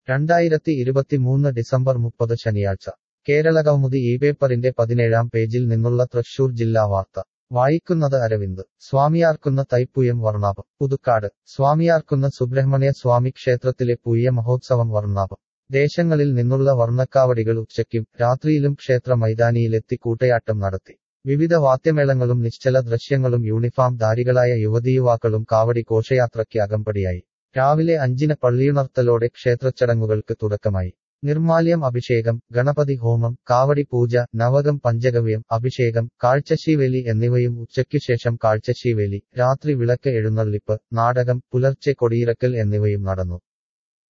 രണ്ടായിരത്തി ഇരുപത്തിമൂന്ന് ഡിസംബർ മുപ്പത് ശനിയാഴ്ച കേരളകൗമുദി ഈ പേപ്പറിന്റെ പതിനേഴാം പേജിൽ നിന്നുള്ള തൃശൂർ ജില്ലാ വാർത്ത വായിക്കുന്നത് അരവിന്ദ് സ്വാമിയാർക്കുന്ന തൈപ്പൂയം വർണ്ണാഭം പുതുക്കാട് സ്വാമിയാർക്കുന്ന സുബ്രഹ്മണ്യ സ്വാമി ക്ഷേത്രത്തിലെ പൂയ മഹോത്സവം വർണ്ണാഭം ദേശങ്ങളിൽ നിന്നുള്ള വർണ്ണക്കാവടികൾ ഉച്ചയ്ക്കും രാത്രിയിലും ക്ഷേത്ര മൈതാനിയിലെത്തി കൂട്ടയാട്ടം നടത്തി വിവിധ വാദ്യമേളങ്ങളും നിശ്ചല ദൃശ്യങ്ങളും യൂണിഫോം ധാരികളായ യുവതിയുവാക്കളും കാവടി ഘോഷയാത്രയ്ക്ക് അകമ്പടിയായി രാവിലെ അഞ്ചിന് പള്ളിയുണർത്തലോടെ ക്ഷേത്രച്ചടങ്ങുകൾക്ക് തുടക്കമായി നിർമാല്യം അഭിഷേകം ഗണപതി ഹോമം കാവടി പൂജ നവകം പഞ്ചഗവ്യം അഭിഷേകം കാഴ്ചശീവേലി എന്നിവയും ഉച്ചയ്ക്കു ശേഷം കാഴ്ചശീവേലി രാത്രി വിളക്ക് എഴുന്നള്ളിപ്പ് നാടകം പുലർച്ചെ കൊടിയിറക്കൽ എന്നിവയും നടന്നു